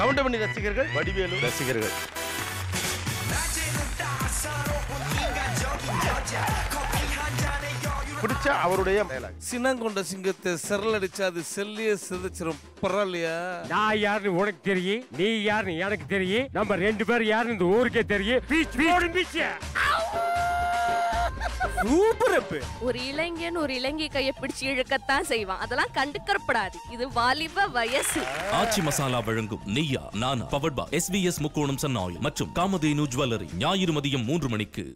கவுண்டமணி ரசிகர்கள் வடிவேலு ரசிகர்கள் பிடிச்ச அவருடைய dialogue. சினங்கொண்ட சிங்கத்தை செரலடிச்சு அது செல்லிய சிதைச்சிரும் பரவாயில்லையா நான் யாருன்னு உனக்கு தெரியும் நீ யாருன்னு எனக்கு தெரியும் நம்ம ரெண்டு பேரும் யாருன்னு இந்த ஊருக்கே தெரியும் பீச் போடு பீச் சூப்பர் அப்பு ஒரு இளைஞன் ஒரு இளைஞி கையை பிடிச்சு இழுக்கத்தான் செய்வான் அதெல்லாம் கண்டுக்கறப்படாது இது வாலிப வயசு ஆச்சி மசாலா வழங்கும் நெய்யா நானா பவர்ட் பா எஸ்விஎஸ் முக்கோணம் சன் ஆயில் மற்றும் காமதேனு ஜுவல்லரி ஞாயிறு மதியம் மூன்று மணிக்கு